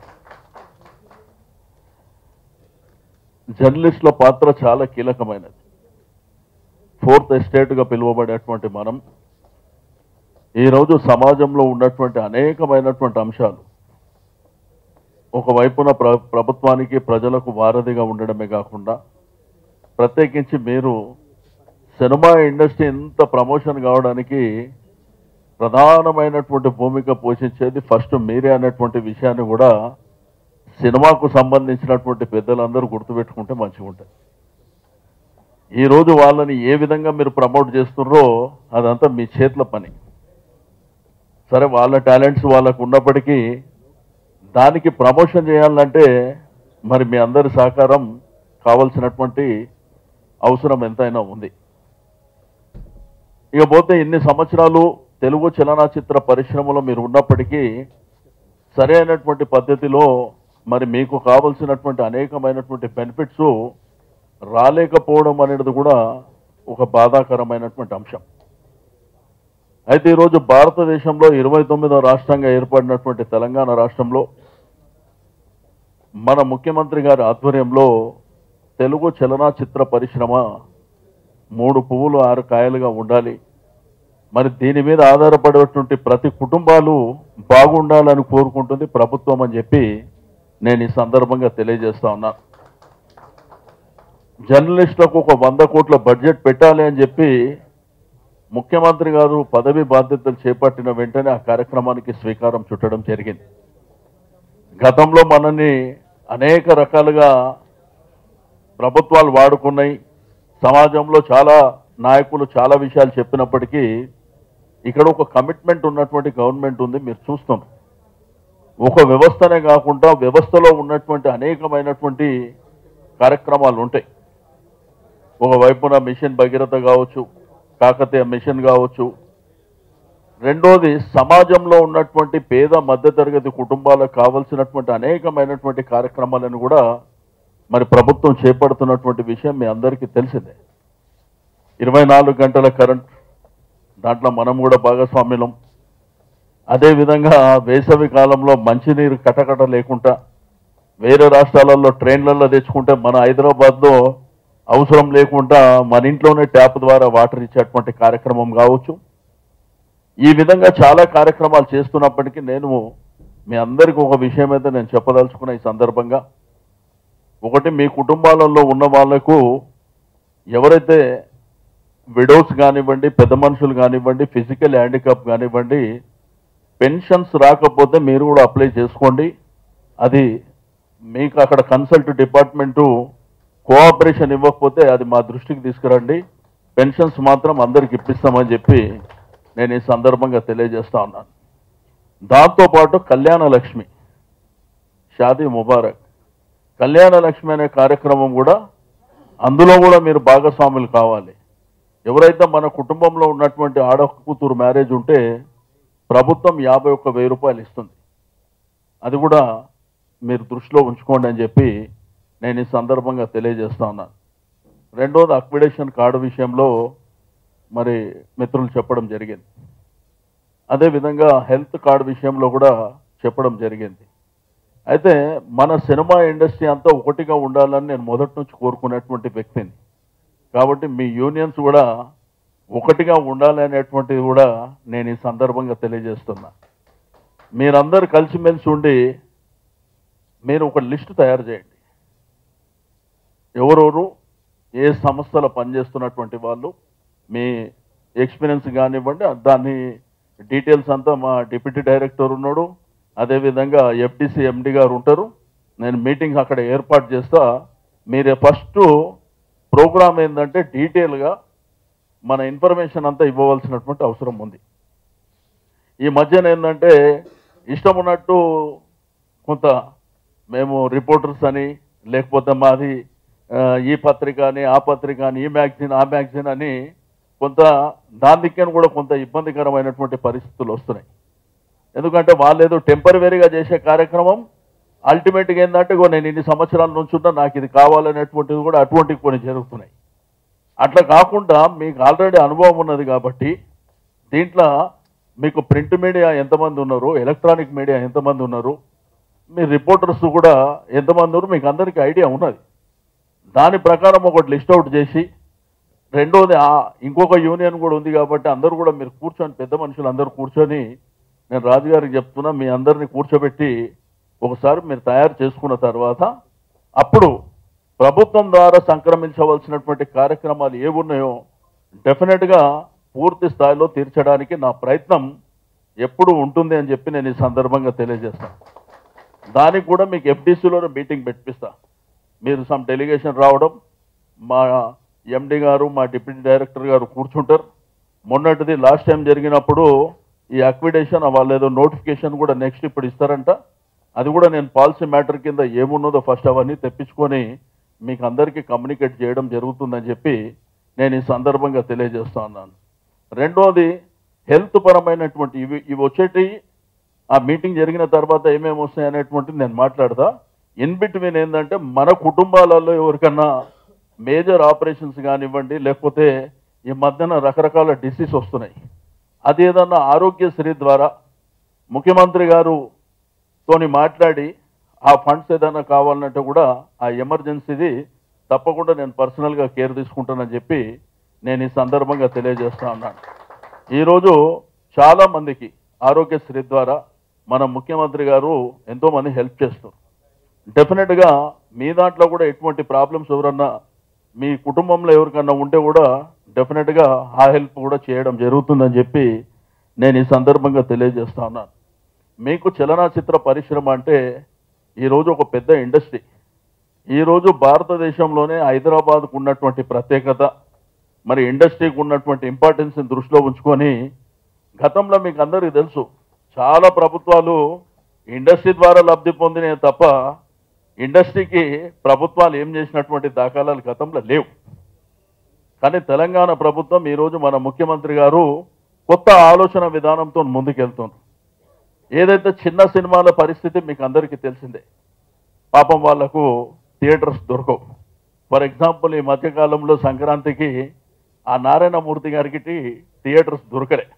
జర్నలిస్టుల పాత్ర చాలా కీలకమైనది ఫోర్త్ ఎస్టేట్గా పిలువబడేటువంటి మనం ఈరోజు సమాజంలో ఉన్నటువంటి అనేకమైనటువంటి అంశాలు ఒకవైపున ప్ర ప్రభుత్వానికి ప్రజలకు వారధిగా ఉండడమే కాకుండా ప్రత్యేకించి మీరు సినిమా ఇండస్ట్రీ ఇంత ప్రమోషన్ కావడానికి ప్రధానమైనటువంటి భూమిక పోషించేది ఫస్ట్ మీరే అనేటువంటి విషయాన్ని కూడా సినిమాకు సంబంధించినటువంటి పెద్దలందరూ గుర్తుపెట్టుకుంటే మంచిగా ఉంటుంది ఈ రోజు వాళ్ళని ఏ విధంగా మీరు ప్రమోట్ చేస్తున్నారో అదంతా మీ చేతుల పని సరే వాళ్ళ టాలెంట్స్ వాళ్ళకు ఉన్నప్పటికీ దానికి ప్రమోషన్ చేయాలంటే మరి మీ అందరి సహకారం కావలసినటువంటి అవసరం ఎంతైనా ఉంది ఇకపోతే ఇన్ని సంవత్సరాలు తెలుగు చలనచిత్ర పరిశ్రమలో మీరు ఉన్నప్పటికీ సరైనటువంటి పద్ధతిలో మరి మీకు కావలసినటువంటి అనేకమైనటువంటి బెనిఫిట్స్ రాలేకపోవడం అనేది కూడా ఒక బాధాకరమైనటువంటి అంశం అయితే ఈరోజు భారతదేశంలో ఇరవై తొమ్మిదో రాష్ట్రంగా ఏర్పడినటువంటి తెలంగాణ రాష్ట్రంలో మన ముఖ్యమంత్రి గారి ఆధ్వర్యంలో తెలుగు చలనచిత్ర పరిశ్రమ మూడు పువ్వులు ఆరు కాయలుగా ఉండాలి మరి దీని మీద ఆధారపడేటువంటి ప్రతి కుటుంబాలు బాగుండాలని కోరుకుంటుంది ప్రభుత్వం అని చెప్పి నేను ఈ సందర్భంగా తెలియజేస్తా ఉన్నాను జర్నలిస్టులకు ఒక వంద కోట్ల బడ్జెట్ పెట్టాలి అని చెప్పి ముఖ్యమంత్రి గారు పదవి బాధ్యతలు చేపట్టిన వెంటనే ఆ కార్యక్రమానికి శ్రీకారం చుట్టడం జరిగింది గతంలో మనల్ని అనేక రకాలుగా ప్రభుత్వాలు వాడుకున్నాయి సమాజంలో చాలా నాయకులు చాలా విషయాలు చెప్పినప్పటికీ ఇక్కడ ఒక కమిట్మెంట్ ఉన్నటువంటి గవర్నమెంట్ ఉంది మీరు చూస్తున్నారు ఒక వ్యవస్థనే కాకుండా వ్యవస్థలో ఉన్నటువంటి అనేకమైనటువంటి కార్యక్రమాలు ఉంటాయి ఒకవైపున మిషన్ భగీరథ కావచ్చు కాకతీయ మిషన్ కావచ్చు రెండోది సమాజంలో ఉన్నటువంటి పేద మధ్యతరగతి కుటుంబాలకు కావలసినటువంటి అనేకమైనటువంటి కార్యక్రమాలను కూడా మరి ప్రభుత్వం చేపడుతున్నటువంటి విషయం మీ అందరికీ తెలిసిందే ఇరవై నాలుగు గంటల కరెంట్ దాంట్లో మనం కూడా భాగస్వామ్యులం అదేవిధంగా వేసవి కాలంలో మంచినీరు కటకట లేకుండా వేరే రాష్ట్రాలలో ట్రైన్లలో తెచ్చుకుంటే మన హైదరాబాద్లో అవసరం లేకుండా మన ఇంట్లోనే ట్యాప్ ద్వారా వాటర్ ఇచ్చేటువంటి కార్యక్రమం కావచ్చు ఈ విధంగా చాలా కార్యక్రమాలు చేస్తున్నప్పటికీ నేను మీ అందరికీ ఒక విషయం అయితే నేను చెప్పదలుచుకున్న ఈ సందర్భంగా ఒకటి మీ కుటుంబాలలో ఉన్న వాళ్లకు ఎవరైతే విడోస్ కానివ్వండి పెద్ద మనుషులు కానివ్వండి ఫిజికల్ హ్యాండిక్యాప్ కానివ్వండి పెన్షన్స్ రాకపోతే మీరు కూడా అప్లై చేసుకోండి అది మీకు అక్కడ కన్సల్ట్ డిపార్ట్మెంటు కోఆపరేషన్ ఇవ్వకపోతే అది మా దృష్టికి తీసుకురండి పెన్షన్స్ మాత్రం అందరికి ఇప్పిస్తామని చెప్పి నేను ఈ సందర్భంగా తెలియజేస్తా ఉన్నాను దాంతోపాటు కళ్యాణ లక్ష్మి షాదీ ముబారక్ కళ్యాణ లక్ష్మి అనే కార్యక్రమం కూడా అందులో కూడా మీరు భాగస్వాములు కావాలి ఎవరైతే మన కుటుంబంలో ఉన్నటువంటి ఆడ కూతురు మ్యారేజ్ ఉంటే ప్రభుత్వం యాభై ఒక్క వెయ్యి రూపాయలు ఇస్తుంది అది కూడా మీరు దృష్టిలో ఉంచుకోండి అని చెప్పి నేను ఈ సందర్భంగా తెలియజేస్తా ఉన్నాను రెండోది అక్విడేషన్ కార్డు విషయంలో మరి మిత్రులు చెప్పడం జరిగింది అదేవిధంగా హెల్త్ కార్డు విషయంలో కూడా చెప్పడం జరిగింది అయితే మన సినిమా ఇండస్ట్రీ అంతా ఒకటిగా ఉండాలని నేను మొదటి నుంచి కోరుకునేటువంటి వ్యక్తిని కాబట్టి మీ యూనియన్స్ కూడా ఒకటిగా ఉండాలి అనేటువంటిది కూడా నేను ఈ సందర్భంగా తెలియజేస్తున్నా మీరందరూ కలిసిమెలిసి ఉండి మీరు ఒక లిస్ట్ తయారు చేయండి ఎవరెవరు ఏ సంస్థలో పనిచేస్తున్నటువంటి వాళ్ళు మీ ఎక్స్పీరియన్స్ కానివ్వండి దాన్ని డీటెయిల్స్ అంతా మా డిప్యూటీ డైరెక్టర్ ఉన్నాడు అదేవిధంగా ఎఫ్డిసి ఎండి గారు ఉంటారు నేను మీటింగ్ అక్కడ ఏర్పాటు చేస్తా మీరు ఫస్ట్ ప్రోగ్రామ్ ఏంటంటే డీటెయిల్గా మన ఇన్ఫర్మేషన్ అంతా ఇవ్వవలసినటువంటి అవసరం ఉంది ఈ మధ్యన ఏంటంటే ఇష్టం ఉన్నట్టు కొంత మేము రిపోర్టర్స్ అని లేకపోతే మాది ఆ, ఈ పత్రిక అని ఆ పత్రిక అని ఈ మ్యాగజైన్ ఆ మ్యాగజైన్ అని కొంత దాని దిక్కని కూడా కొంత ఇబ్బందికరమైనటువంటి పరిస్థితులు వస్తున్నాయి ఎందుకంటే వాళ్ళు ఏదో టెంపరీగా చేసే కార్యక్రమం అల్టిమేట్గా ఏంటంటే ఇగో నేను ఇన్ని సంవత్సరాల నుంచి ఉన్నా నాకు ఇది కావాలనేటువంటిది కూడా అటువంటివి కొన్ని జరుగుతున్నాయి అట్లా కాకుండా మీకు ఆల్రెడీ అనుభవం ఉన్నది కాబట్టి దీంట్లో మీకు ప్రింట్ మీడియా ఎంతమంది ఉన్నారు ఎలక్ట్రానిక్ మీడియా ఎంతమంది ఉన్నారు మీ రిపోర్టర్స్ కూడా ఎంతమంది ఉన్నారు మీకు అందరికీ ఐడియా ఉన్నది దాని ప్రకారం ఒకటి లిస్ట్ అవుట్ చేసి రెండోది ఆ ఇంకొక యూనియన్ కూడా ఉంది కాబట్టి అందరూ కూడా మీరు కూర్చొని పెద్ద మనుషులు అందరూ కూర్చొని నేను రాజుగారికి చెప్తున్నా మీ అందరిని కూర్చోబెట్టి ఒకసారి మీరు తయారు చేసుకున్న తర్వాత అప్పుడు ప్రభుత్వం ద్వారా సంక్రమించవలసినటువంటి కార్యక్రమాలు ఏమున్నాయో డెఫినెట్గా పూర్తి స్థాయిలో తీర్చడానికి నా ప్రయత్నం ఎప్పుడు ఉంటుంది అని చెప్పి నేను ఈ సందర్భంగా తెలియజేస్తాను దానికి కూడా మీకు ఎఫ్డీసీలో మీటింగ్ పెట్టిస్తా మీరు సమ్ డెలిగేషన్ రావడం మా ఎండి గారు మా డిప్యూటీ డైరెక్టర్ గారు కూర్చుంటారు మొన్నటిది లాస్ట్ టైం జరిగినప్పుడు ఈ అక్విడేషన్ వాళ్ళు ఏదో నోటిఫికేషన్ కూడా నెక్స్ట్ ఇప్పుడు ఇస్తారంట అది కూడా నేను పాలసీ మ్యాటర్ కింద ఏమున్నదో ఫస్ట్ అవన్నీ తెప్పించుకొని మీకు అందరికీ కమ్యూనికేట్ చేయడం జరుగుతుందని చెప్పి నేను ఈ సందర్భంగా తెలియజేస్తా ఉన్నాను రెండోది హెల్త్ పరమైనటువంటి ఇవి ఇవి వచ్చేటివి ఆ మీటింగ్ జరిగిన తర్వాత ఏమేమి వస్తాయి అనేటువంటిది నేను మాట్లాడతా ఇన్ బిట్వీన్ ఏంటంటే మన కుటుంబాలలో ఎవరికన్నా మేజర్ ఆపరేషన్స్ కానివ్వండి లేకపోతే ఈ మధ్యన రకరకాల డిసీజ్ వస్తున్నాయి అది ఏదన్నా ఆరోగ్యశ్రీ ద్వారా ముఖ్యమంత్రి గారు తోని మాట్లాడి ఆ ఫండ్స్ ఏదైనా కావాలంటే కూడా ఆ ఎమర్జెన్సీది తప్పకుండా నేను పర్సనల్గా కేర్ తీసుకుంటానని చెప్పి నేను ఈ సందర్భంగా తెలియజేస్తా ఉన్నాను ఈరోజు చాలా మందికి ఆరోగ్యశ్రీ ద్వారా మన ముఖ్యమంత్రి గారు ఎంతో మంది హెల్ప్ చేస్తారు డెఫినెట్గా మీ దాంట్లో కూడా ఎటువంటి ప్రాబ్లమ్స్ ఎవరన్నా మీ కుటుంబంలో ఎవరికన్నా ఉంటే కూడా డెఫినెట్గా ఆ హెల్ప్ కూడా చేయడం జరుగుతుందని చెప్పి నేను ఈ సందర్భంగా తెలియజేస్తా ఉన్నాను మీకు చలనచిత్ర పరిశ్రమ అంటే ఈరోజు ఒక పెద్ద ఇండస్ట్రీ ఈరోజు భారతదేశంలోనే హైదరాబాద్కు ఉన్నటువంటి ప్రత్యేకత మరి ఇండస్ట్రీకి ఉన్నటువంటి ఇంపార్టెన్స్ని దృష్టిలో ఉంచుకొని గతంలో మీకు అందరికీ తెలుసు చాలా ప్రభుత్వాలు ఇండస్ట్రీ ద్వారా లబ్ధి పొందినే తప్ప ఇండస్ట్రీకి ప్రభుత్వాలు ఏం చేసినటువంటి దాఖలాలు గతంలో లేవు కానీ తెలంగాణ ప్రభుత్వం ఈరోజు మన ముఖ్యమంత్రి గారు కొత్త ఆలోచన విధానంతో ముందుకెళ్తున్నారు ఏదైతే చిన్న సినిమాల పరిస్థితి మీకు అందరికీ తెలిసిందే పాపం వాళ్లకు థియేటర్స్ దొరకవు ఫర్ ఎగ్జాంపుల్ ఈ మధ్యకాలంలో సంక్రాంతికి ఆ నారాయణమూర్తి గారికి థియేటర్స్ దొరకలే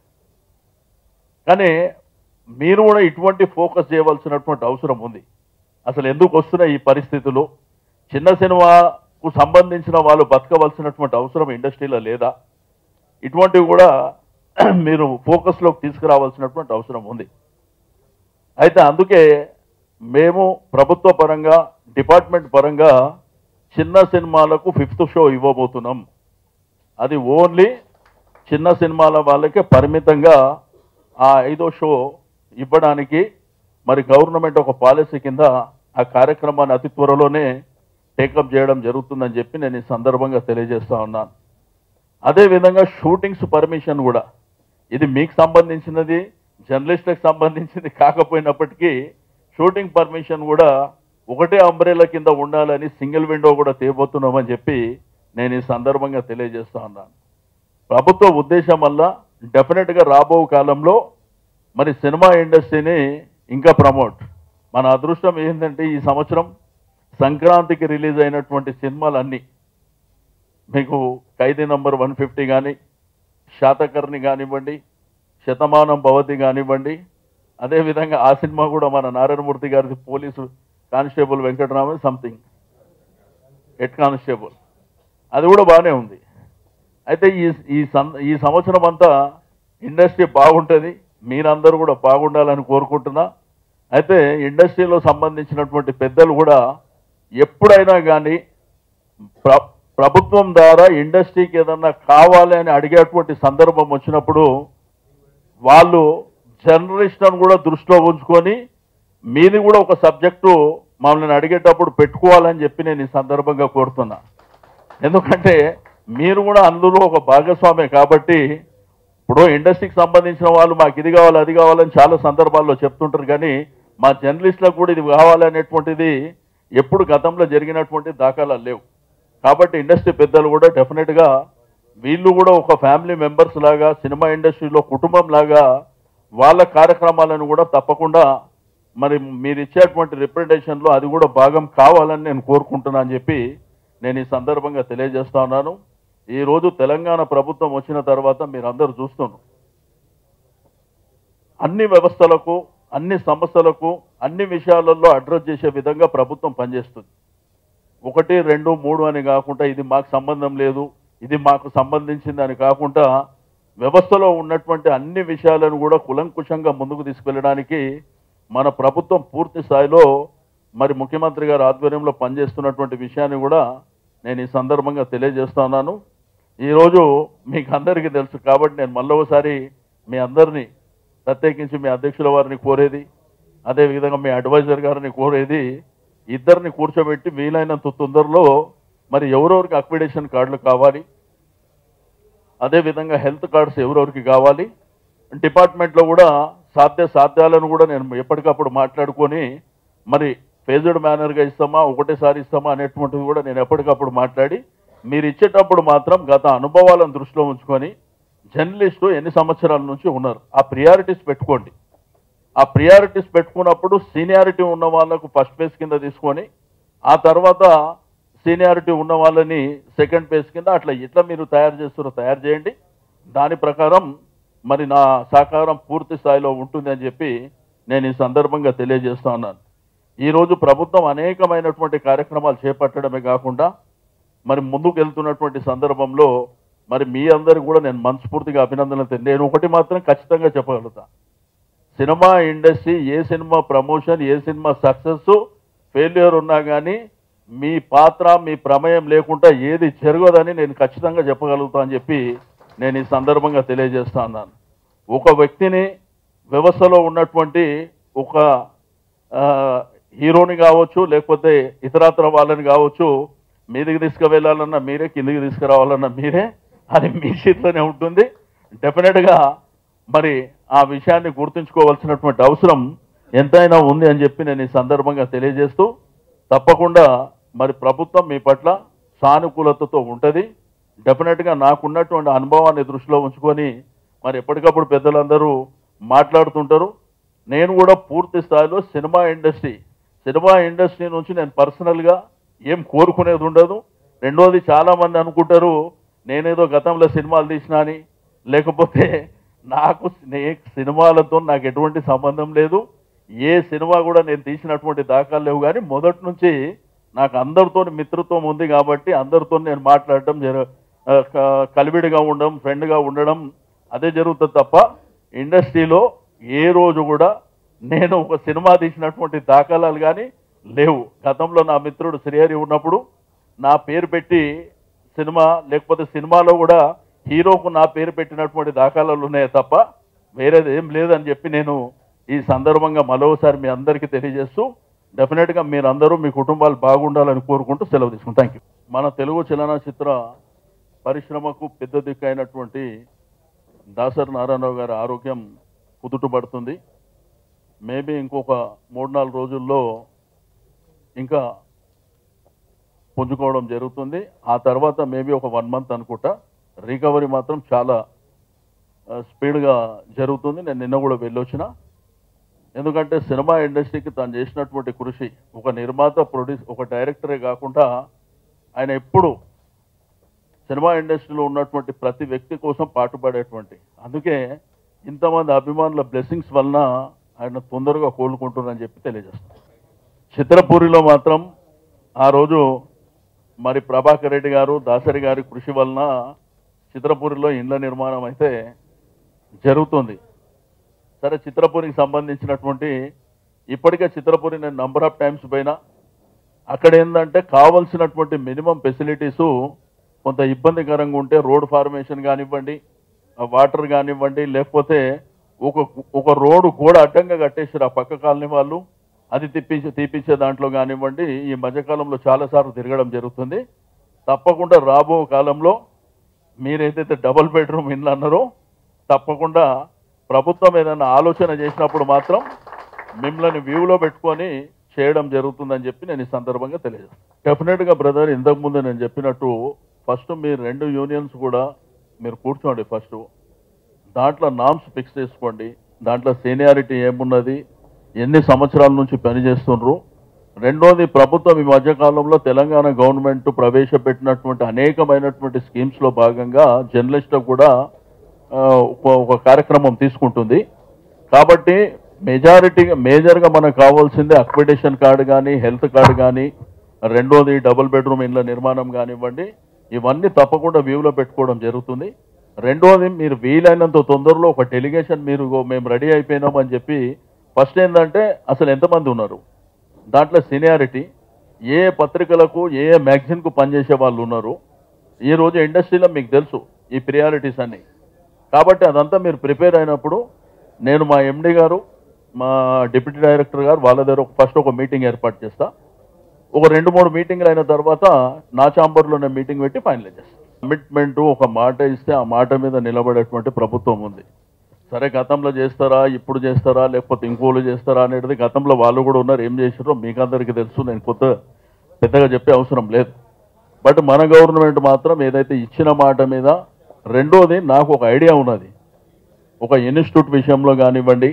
కానీ మీరు కూడా ఇటువంటి ఫోకస్ చేయవలసినటువంటి అవసరం ఉంది అసలు ఎందుకు వస్తున్నాయి ఈ పరిస్థితులు చిన్న సినిమాకు సంబంధించిన వాళ్ళు బతకవలసినటువంటి అవసరం ఇండస్ట్రీలో లేదా ఇటువంటివి కూడా మీరు ఫోకస్లోకి తీసుకురావాల్సినటువంటి అవసరం ఉంది అయితే అందుకే మేము ప్రభుత్వ పరంగా డిపార్ట్మెంట్ పరంగా చిన్న సినిమాలకు ఫిఫ్త్ షో ఇవ్వబోతున్నాం అది ఓన్లీ చిన్న సినిమాల వాళ్ళకే పరిమితంగా ఆ ఐదో షో ఇవ్వడానికి మరి గవర్నమెంట్ ఒక పాలసీ కింద ఆ కార్యక్రమాన్ని అతి త్వరలోనే టేకప్ చేయడం జరుగుతుందని చెప్పి నేను ఈ సందర్భంగా తెలియజేస్తా ఉన్నాను అదేవిధంగా షూటింగ్స్ పర్మిషన్ కూడా ఇది మీకు సంబంధించినది జర్నలిస్టులకు సంబంధించింది కాకపోయినప్పటికీ షూటింగ్ పర్మిషన్ కూడా ఒకటే అంబ్రేలా కింద ఉండాలని సింగిల్ విండో కూడా తేబోతున్నామని చెప్పి నేను ఈ సందర్భంగా తెలియజేస్తా ఉన్నాను ప్రభుత్వ ఉద్దేశం వల్ల డెఫినెట్గా రాబో కాలంలో మరి సినిమా ఇండస్ట్రీని ఇంకా ప్రమోట్ మన అదృష్టం ఏంటంటే ఈ సంవత్సరం సంక్రాంతికి రిలీజ్ అయినటువంటి సినిమాలన్నీ మీకు ఖైదీ నంబర్ వన్ ఫిఫ్టీ కానీ శాతకర్ణి కానివ్వండి శతమానం భవతి కానివ్వండి అదేవిధంగా ఆ సినిమా కూడా మన నారాయణమూర్తి గారిది police constable Venkataraman something head constable అది కూడా బాగానే ఉంది అయితే ఈ ఈ సం ఈ సంవత్సరం అంతా ఇండస్ట్రీ బాగుంటుంది మీరందరూ కూడా బాగుండాలని కోరుకుంటున్నా అయితే ఇండస్ట్రీలో సంబంధించినటువంటి పెద్దలు కూడా ఎప్పుడైనా కానీ ప్ర ప్రభుత్వం ద్వారా ఇండస్ట్రీకి ఏదన్నా కావాలి అని అడిగేటువంటి సందర్భం వచ్చినప్పుడు వాళ్ళు జర్నలిస్ట్లను కూడా దృష్టిలో ఉంచుకొని మీది కూడా ఒక సబ్జెక్టు మమ్మల్ని అడిగేటప్పుడు పెట్టుకోవాలని చెప్పి నేను ఈ సందర్భంగా కోరుతున్నా ఎందుకంటే మీరు కూడా అందులో ఒక భాగస్వామే కాబట్టి ఇప్పుడు ఇండస్ట్రీకి సంబంధించిన వాళ్ళు మాకు ఇది కావాలి అది కావాలని చాలా సందర్భాల్లో చెప్తుంటారు కానీ మా జర్నలిస్టులకు కూడా ఇది కావాలి అనేటువంటిది ఎప్పుడు గతంలో జరిగినటువంటి దాఖలాలు లేవు కాబట్టి ఇండస్ట్రీ పెద్దలు కూడా డెఫినెట్గా వీళ్ళు కూడా ఒక ఫ్యామిలీ మెంబర్స్ లాగా సినిమా ఇండస్ట్రీలో కుటుంబం లాగా వాళ్ళ కార్యక్రమాలను కూడా తప్పకుండా మరి మీరు ఇచ్చేటువంటి రిప్రజెంటేషన్లో అది కూడా భాగం కావాలని నేను కోరుకుంటున్నా అని చెప్పి నేను ఈ సందర్భంగా తెలియజేస్తా ఉన్నాను ఈ రోజు తెలంగాణ ప్రభుత్వం వచ్చిన తర్వాత మీరు అందరూ చూస్తున్నారు అన్ని వ్యవస్థలకు అన్ని సంస్థలకు అన్ని విషయాలలో అడ్రస్ చేసే విధంగా ప్రభుత్వం పనిచేస్తుంది ఒకటి రెండు మూడు అని కాకుండా ఇది మాకు సంబంధం లేదు ఇది మాకు సంబంధించింది అని కాకుండా వ్యవస్థలో ఉన్నటువంటి అన్ని విషయాలను కూడా కులంకుశంగా ముందుకు తీసుకెళ్ళడానికి మన ప్రభుత్వం పూర్తి స్థాయిలో మరి ముఖ్యమంత్రి గారి ఆధ్వర్యంలో పనిచేస్తున్నటువంటి విషయాన్ని కూడా నేను ఈ సందర్భంగా తెలియజేస్తున్నాను ఈరోజు మీకు అందరికీ తెలుసు కాబట్టి నేను మళ్ళీ ఒకసారి మీ అందరినీ ప్రత్యేకించి మీ అధ్యక్షుల వారిని కోరేది అదేవిధంగా మీ అడ్వైజర్ గారిని కోరేది ఇద్దరిని కూర్చోబెట్టి వీలైనంత తొందరలో మరి ఎవరెవరికి అక్విడేషన్ కార్డులు కావాలి అదేవిధంగా హెల్త్ కార్డ్స్ ఎవరెవరికి కావాలి డిపార్ట్మెంట్లో కూడా సాధ్య సాధ్యాలను కూడా నేను ఎప్పటికప్పుడు మాట్లాడుకొని మరి ఫేజ్డ్ మేనర్గా ఇస్తామా ఒకటేసారి ఇస్తామా అనేటువంటిది కూడా నేను ఎప్పటికప్పుడు మాట్లాడి మీరు ఇచ్చేటప్పుడు మాత్రం గత అనుభవాలను దృష్టిలో ఉంచుకొని జర్నలిస్టు ఎన్ని సంవత్సరాల నుంచి ఉన్నారు ఆ ప్రియారిటీస్ పెట్టుకోండి ఆ ప్రియారిటీస్ పెట్టుకున్నప్పుడు సీనియారిటీ ఉన్న వాళ్ళకు ఫస్ట్ పేజ్ కింద తీసుకొని ఆ తర్వాత సీనియారిటీ ఉన్న వాళ్ళని సెకండ్ పేజ్ కింద అట్లా ఎట్లా మీరు తయారు చేస్తారో తయారు చేయండి దాని ప్రకారం మరి నా సహకారం పూర్తి స్థాయిలో ఉంటుంది అని చెప్పి నేను ఈ సందర్భంగా తెలియజేస్తా ఉన్నాను ఈరోజు ప్రభుత్వం అనేకమైనటువంటి కార్యక్రమాలు చేపట్టడమే కాకుండా మరి ముందుకు వెళ్తున్నటువంటి సందర్భంలో మరి మీ అందరికి కూడా నేను మనస్ఫూర్తిగా అభినందనలు తెలి- నేను ఒకటి మాత్రం ఖచ్చితంగా చెప్పగలుగుతా సినిమా ఇండస్ట్రీ ఏ సినిమా ప్రమోషన్ ఏ సినిమా సక్సెస్ ఫెయిల్యూర్ ఉన్నా కానీ మీ పాత్ర మీ ప్రమేయం లేకుండా ఏది జరగదని నేను ఖచ్చితంగా చెప్పగలుగుతా అని చెప్పి నేను ఈ సందర్భంగా తెలియజేస్తా ఉన్నాను ఒక వ్యక్తిని వ్యవస్థలో ఉన్నటువంటి ఒక ఆ, హీరోని కావచ్చు లేకపోతే ఇతరత్ర వాళ్ళని కావచ్చు మీదికి తీసుకువెళ్ళాలన్నా మీరే కిందికి తీసుకురావాలన్నా మీరే అది మీ చేతిలోనే ఉంటుంది డెఫినెట్గా మరి ఆ విషయాన్ని గుర్తుంచుకోవాల్సినటువంటి అవసరం ఎంతైనా ఉంది అని చెప్పి నేను ఈ సందర్భంగా తెలియజేస్తూ తప్పకుండా మరి ప్రభుత్వం మీ పట్ల సానుకూలతతో ఉంటుంది డెఫినెట్గా నాకున్నటువంటి అనుభవాన్ని దృష్టిలో ఉంచుకొని మరి ఎప్పటికప్పుడు పెద్దలందరూ మాట్లాడుతుంటారు నేను కూడా పూర్తి స్థాయిలో సినిమా ఇండస్ట్రీ సినిమా ఇండస్ట్రీ నుంచి నేను పర్సనల్గా ఏం కోరుకునేది ఉండదు రెండోది చాలామంది అనుకుంటారు నేనేదో గతంలో సినిమాలు తీసినా అని లేకపోతే నాకు నే సినిమాలతో నాకు ఎటువంటి సంబంధం లేదు ఏ సినిమా కూడా నేను తీసినటువంటి దాఖలు లేవు కానీ మొదటి నుంచి నాకు అందరితో మిత్రత్వం ఉంది కాబట్టి అందరితో నేను మాట్లాడటం జర ఆ, క- కలివిడిగా ఉండడం ఫ్రెండ్గా ఉండడం అదే జరుగుతుంది తప్ప ఇండస్ట్రీలో ఏ రోజు కూడా నేను ఒక సినిమా తీసినటువంటి దాఖలాలు కానీ లేవు గతంలో నా మిత్రుడు శ్రీహరి ఉన్నప్పుడు నా పేరు పెట్టి సినిమా లేకపోతే సినిమాలో కూడా హీరోకు నా పేరు పెట్టినటువంటి దాఖలాలు ఉన్నాయే తప్ప వేరేది ఏం లేదని చెప్పి నేను ఈ సందర్భంగా మరోసారి మీ అందరికీ తెలియజేస్తూ డెఫినెట్గా మీరందరూ మీ కుటుంబాలు బాగుండాలని కోరుకుంటూ సెలవు తీసుకుంటాం థ్యాంక్ యూ మన తెలుగు చలనచిత్ర పరిశ్రమకు పెద్ద దిక్కు అయినటువంటి దాసరి నారాయణరావు గారి ఆరోగ్యం కుదుట పడుతుంది మేబీ ఇంకొక మూడు నాలుగు రోజుల్లో ఇంకా పుంజుకోవడం జరుగుతుంది ఆ తర్వాత మేబీ ఒక వన్ మంత్ అనుకుంటా రికవరీ మాత్రం చాలా ఆ, స్పీడ్గా జరుగుతుంది నేను నిన్న కూడా వెళ్ళొచ్చిన ఎందుకంటే సినిమా ఇండస్ట్రీకి తను చేసినటువంటి కృషి ఒక నిర్మాత ప్రొడ్యూస్ ఒక డైరెక్టరే కాకుండా ఆయన ఎప్పుడు సినిమా ఇండస్ట్రీలో ఉన్నటువంటి ప్రతి వ్యక్తి కోసం పాటుపడేటువంటి అందుకే ఇంతమంది అభిమానుల బ్లెస్సింగ్స్ వలన ఆయన తొందరగా కోలుకుంటున్నారని చెప్పి తెలియజేస్తాను చిత్రపూరిలో మాత్రం ఆ రోజు మరి ప్రభాకర్ రెడ్డి గారు దాసరి గారి కృషి వలన చిత్రపూరిలో ఇండ్ల నిర్మాణం అయితే జరుగుతుంది సరే చిత్రపూరికి సంబంధించినటువంటి ఇప్పటికే చిత్రపూరి నేను నంబర్ ఆఫ్ టైమ్స్ పోయినా అక్కడ ఏంటంటే కావలసినటువంటి మినిమం ఫెసిలిటీసు కొంత ఇబ్బందికరంగా ఉంటే రోడ్ ఫార్మేషన్ కానివ్వండి ఆ వాటర్ కానివ్వండి లేకపోతే ఒక ఒక రోడ్డు కూడా అడ్డంగా కట్టేసారు ఆ పక్క కాలనీ వాళ్ళు అది తిప్పించి తీపించే దాంట్లో కానివ్వండి ఈ మధ్యకాలంలో చాలాసార్లు తిరగడం జరుగుతుంది తప్పకుండా రాబో కాలంలో మీరేదైతే డబుల్ బెడ్రూమ్ ఇండ్లు అన్నారో తప్పకుండా ప్రభుత్వం ఏదైనా ఆలోచన చేసినప్పుడు మాత్రం మిమ్మల్ని వ్యూలో పెట్టుకొని చేయడం జరుగుతుందని చెప్పి నేను ఈ సందర్భంగా తెలియజేస్తాను డెఫినెట్గా బ్రదర్ ఇంతకుముందు నేను చెప్పినట్టు ఫస్ట్ మీరు రెండు యూనియన్స్ కూడా మీరు కూర్చోండి ఫస్ట్ దాంట్లో నామ్స్ ఫిక్స్ చేసుకోండి దాంట్లో సీనియారిటీ ఏమున్నది ఎన్ని సంవత్సరాల నుంచి పనిచేస్తుండ్రు రెండోది ప్రభుత్వం ఈ మధ్యకాలంలో తెలంగాణ గవర్నమెంట్ ప్రవేశపెట్టినటువంటి అనేకమైనటువంటి స్కీమ్స్లో భాగంగా జర్నలిస్టులకు కూడా ఆ, ఒక- ఒక కార్యక్రమం తీసుకుంటుంది కాబట్టి మెజారిటీ మేజర్గా మనకు కావాల్సింది అక్విడేషన్ కార్డు కానీ హెల్త్ కార్డు కానీ రెండోది డబుల్ బెడ్రూమ్ ఇండ్ల నిర్మాణం కానివ్వండి ఇవన్నీ తప్పకుండా వ్యూలో పెట్టుకోవడం జరుగుతుంది రెండోది మీరు వీలైనంత తొందరలో ఒక డెలిగేషన్ మీరు "ఇగో మేము రెడీ అయిపోయినాం అని చెప్పి ఫస్ట్ ఏంటంటే అసలు ఎంతమంది ఉన్నారు దాంట్లో సీనియారిటీ ఏ పత్రికలకు ఏ మ్యాగజిన్కు పనిచేసే వాళ్ళు ఉన్నారు ఈ రోజు ఇండస్ట్రీలో మీకు తెలుసు ఈ ప్రియారిటీస్ అన్నీ కాబట్టి అదంతా మీరు ప్రిపేర్ అయినప్పుడు నేను మా ఎండి గారు మా డిప్యూటీ డైరెక్టర్ గారు వాళ్ళ దగ్గర ఫస్ట్ ఒక మీటింగ్ ఏర్పాటు చేస్తా ఒక రెండు మూడు మీటింగ్లు అయిన తర్వాత నా ఛాంబర్లో నేను మీటింగ్ పెట్టి ఫైనలైజ్ చేస్తాను కమిట్మెంట్ ఒక మాట ఇస్తే ఆ మాట మీద నిలబడేటువంటి ప్రభుత్వం ఉంది సరే గతంలో చేస్తారా ఇప్పుడు చేస్తారా లేకపోతే ఇంకోళ్ళు చేస్తారా అనేది గతంలో వాళ్ళు కూడా ఉన్నారు ఏం చేసారో మీకు అందరికీ తెలుసు నేను కొత్త పెద్దగా చెప్పే అవసరం లేదు బట్ మన గవర్నమెంట్ మాత్రం ఏదైతే ఇచ్చిన మాట మీద రెండోది నాకు ఒక ఐడియా ఉన్నది ఒక ఇన్స్టిట్యూట్ విషయంలో కానివ్వండి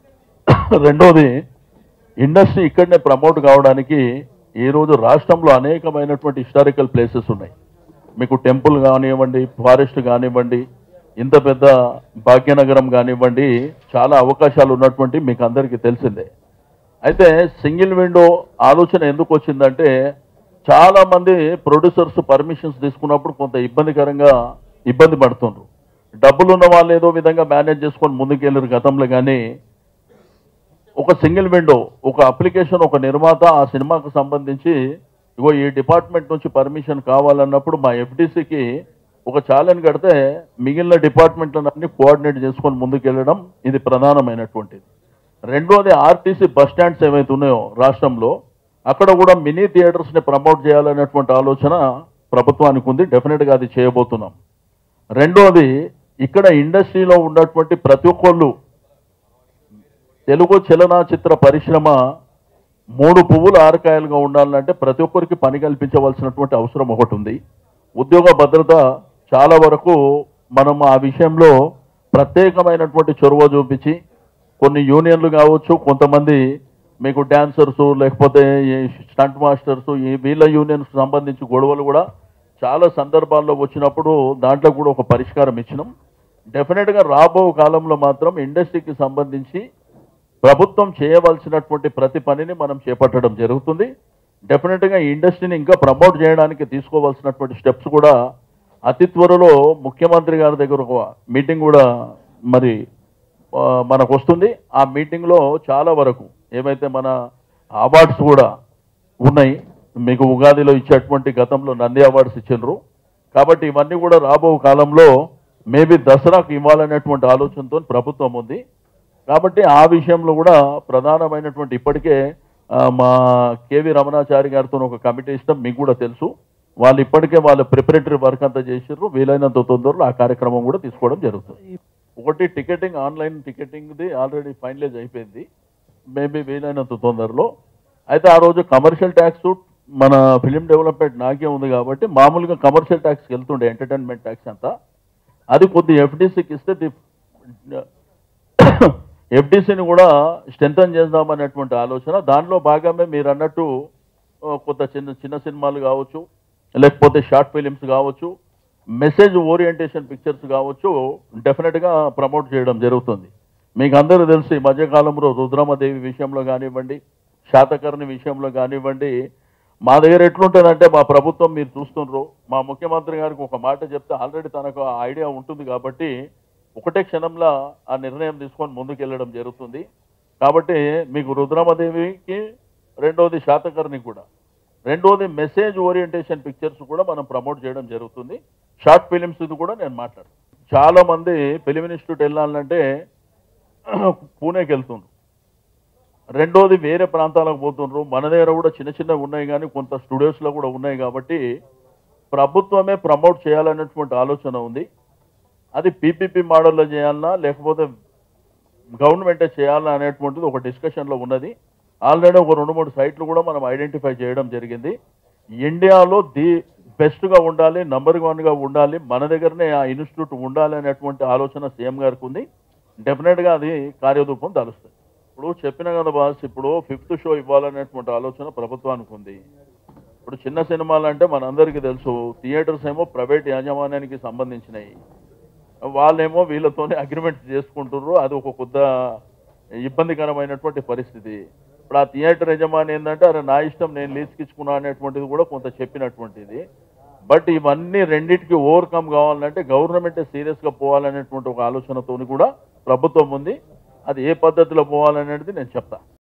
రెండోది ఇండస్ట్రీ ఇక్కడనే ప్రమోట్ కావడానికి ఈ రోజు రాష్ట్రంలో అనేకమైనటువంటి హిస్టారికల్ ప్లేసెస్ ఉన్నాయి మీకు టెంపుల్ కానివ్వండి ఫారెస్ట్ కానివ్వండి ఇంత పెద్ద భాగ్యనగరం కానివ్వండి చాలా అవకాశాలు ఉన్నటువంటి మీకు అందరికీ తెలిసిందే అయితే సింగిల్ విండో ఆలోచన ఎందుకు వచ్చిందంటే చాలా మంది ప్రొడ్యూసర్స్ పర్మిషన్స్ తీసుకున్నప్పుడు కొంత ఇబ్బందికరంగా ఇబ్బంది పడుతుండ్రు డబ్బులు ఉన్న వాళ్ళు ఏదో విధంగా మేనేజ్ చేసుకొని ముందుకెళ్ళారు గతంలో కానీ ఒక సింగిల్ విండో ఒక అప్లికేషన్ ఒక నిర్మాత ఆ సినిమాకు సంబంధించి ఇగో ఈ డిపార్ట్మెంట్ నుంచి పర్మిషన్ కావాలన్నప్పుడు మా ఎఫ్డీసీకి ఒక ఛాలెంజ్ కడితే మిగిలిన డిపార్ట్మెంట్లన్నీ కోఆర్డినేట్ చేసుకొని ముందుకెళ్ళడం ఇది ప్రధానమైనటువంటిది రెండోది ఆర్టీసీ బస్ స్టాండ్స్ ఏవైతే ఉన్నాయో రాష్ట్రంలో అక్కడ కూడా మినీ థియేటర్స్ని ప్రమోట్ చేయాలనేటువంటి ఆలోచన ప్రభుత్వానికి ఉంది డెఫినెట్గా అది చేయబోతున్నాం రెండోది ఇక్కడ ఇండస్ట్రీలో ఉన్నటువంటి ప్రతి ఒక్కళ్ళు తెలుగు చలనచిత్ర పరిశ్రమ మూడు పువ్వులు ఆరకాయలుగా ఉండాలంటే ప్రతి ఒక్కరికి పని కల్పించవలసినటువంటి అవసరం ఒకటి ఉంది ఉద్యోగ భద్రత చాలా వరకు మనం ఆ విషయంలో ప్రత్యేకమైనటువంటి చొరవ చూపించి కొన్ని యూనియన్లు కావచ్చు కొంతమంది మీకు డాన్సర్స్ లేకపోతే ఈ స్టంట్ మాస్టర్స్ ఈ వీళ్ళ యూనియన్స్ సంబంధించి గొడవలు కూడా చాలా సందర్భాల్లో వచ్చినప్పుడు దాంట్లో కూడా ఒక పరిష్కారం ఇచ్చినాం డెఫినెట్గా రాబో కాలంలో మాత్రం ఇండస్ట్రీకి సంబంధించి ప్రభుత్వం చేయవలసినటువంటి ప్రతి పనిని మనం చేపట్టడం జరుగుతుంది డెఫినెట్గా ఈ ఇండస్ట్రీని ఇంకా ప్రమోట్ చేయడానికి తీసుకోవాల్సినటువంటి స్టెప్స్ కూడా అతి త్వరలో ముఖ్యమంత్రి గారి దగ్గర ఒక మీటింగ్ కూడా మరి ఆ, మనకు వస్తుంది ఆ మీటింగ్లో చాలా వరకు ఏవైతే మన అవార్డ్స్ కూడా ఉన్నాయి మీకు ఉగాదిలో ఇచ్చేటువంటి గతంలో నంది అవార్డ్స్ ఇచ్చిండ్రు కాబట్టి ఇవన్నీ కూడా రాబో కాలంలో మేబీ దసరాకు ఇవ్వాలనేటువంటి ఆలోచనతో ప్రభుత్వం ఉంది కాబట్టి ఆ విషయంలో కూడా ప్రధానమైనటువంటి ఇప్పటికే ఆ, మా కేవి రమణాచారి గారితో ఒక కమిటీ ఇష్టం మీకు కూడా తెలుసు వాళ్ళు ఇప్పటికే వాళ్ళ ప్రిపరేటరీ వర్క్ అంతా చేసిర్రు వీలైనంత తొందరలో ఆ కార్యక్రమం కూడా తీసుకోవడం జరుగుతుంది ఒకటి టికెటింగ్ ఆన్లైన్ టికెటింగ్ది ఆల్రెడీ ఫైనలైజ్ అయిపోయింది మేబీ వీలైనంత తొందరలో అయితే ఆ రోజు కమర్షియల్ ట్యాక్స్ మన ఫిలిం డెవలప్మెంట్ నాకే ఉంది కాబట్టి మామూలుగా కమర్షియల్ ట్యాక్స్కి వెళ్తుండే ఎంటర్టైన్మెంట్ ట్యాక్స్ అంతా అది కొద్ది ఎఫ్డీసీకి ఇస్తే ది- ఎఫ్డీసీని కూడా స్ట్రెంథన్ చేద్దామనేటువంటి ఆలోచన దానిలో భాగమే మీరు అన్నట్టు ఆ, కొత్త చిన్న చిన్న సినిమాలు కావచ్చు లేకపోతే షార్ట్ ఫిలిమ్స్ కావచ్చు మెసేజ్ ఓరియంటేషన్ పిక్చర్స్ కావచ్చు డెఫినెట్గా ప్రమోట్ చేయడం జరుగుతుంది మీకు అందరూ తెలుసు ఈ మధ్యకాలంలో రుద్రమదేవి విషయంలో కానివ్వండి శాతకర్ణి విషయంలో కానివ్వండి మా దగ్గర ఎట్లుంటుందంటే మా ప్రభుత్వం మీరు చూస్తుండ్రు మా ముఖ్యమంత్రి గారికి ఒక మాట చెప్తే ఆల్రెడీ తనకు ఆ ఐడియా ఉంటుంది కాబట్టి ఒకటే క్షణంలో ఆ నిర్ణయం తీసుకొని ముందుకు వెళ్ళడం జరుగుతుంది కాబట్టి మీకు రుద్రమదేవికి రెండోది శాతకర్ణి కూడా రెండోది మెసేజ్ ఓరియంటేషన్ పిక్చర్స్ కూడా మనం ప్రమోట్ చేయడం జరుగుతుంది షార్ట్ ఫిలిమ్స్ ఇది కూడా నేను మాట్లాడతాను చాలా మంది ఫిలిం ఇన్స్టిట్యూట్ వెళ్ళాలంటే పూణేకి వెళ్తుండ్రు రెండోది వేరే ప్రాంతాలకు పోతుండ్రు మన దగ్గర కూడా చిన్న చిన్నవి ఉన్నాయి కానీ కొంత స్టూడియోస్లో కూడా ఉన్నాయి కాబట్టి ప్రభుత్వమే ప్రమోట్ చేయాలనేటువంటి ఆలోచన ఉంది అది పీపీపీ మోడల్లో చేయాలన్నా లేకపోతే గవర్నమెంటే చేయాలా అనేటువంటిది ఒక డిస్కషన్లో ఉన్నది ఆల్రెడీ ఒక రెండు మూడు సైట్లు కూడా మనం ఐడెంటిఫై చేయడం జరిగింది ఇండియాలో ది బెస్ట్గా ఉండాలి నంబర్ వన్గా ఉండాలి మన దగ్గరనే ఆ ఇన్స్టిట్యూట్ ఉండాలి అనేటువంటి ఆలోచన సీఎం గారికి ఉంది డెఫినెట్గా అది కార్యరూపం దాలుస్తుంది ఇప్పుడు చెప్పిన కదా బాస్ ఇప్పుడు ఫిఫ్త్ షో ఇవ్వాలనేటువంటి ఆలోచన ప్రభుత్వానికి ఉంది ఇప్పుడు చిన్న సినిమాలు అంటే మనందరికీ తెలుసు థియేటర్స్ ఏమో ప్రైవేట్ యాజమాన్యానికి సంబంధించినవి వాళ్ళేమో వీళ్ళతోనే అగ్రిమెంట్ చేసుకుంటుర్రు అది ఒక కొద్ద ఇబ్బందికరమైనటువంటి పరిస్థితి ఇప్పుడు ఆ థియేటర్ యజమాని ఏంటంటే అరే నా ఇష్టం నేను లీజ్కి ఇచ్చుకున్నా అనేటువంటిది కూడా కొంత చెప్పినటువంటిది బట్ ఇవన్నీ రెండింటికి ఓవర్కమ్ కావాలంటే గవర్నమెంట్ సీరియస్గా పోవాలనేటువంటి ఒక ఆలోచనతోని కూడా ప్రభుత్వం ఉంది అది ఏ పద్ధతిలో పోవాలనేది నేను చెప్తా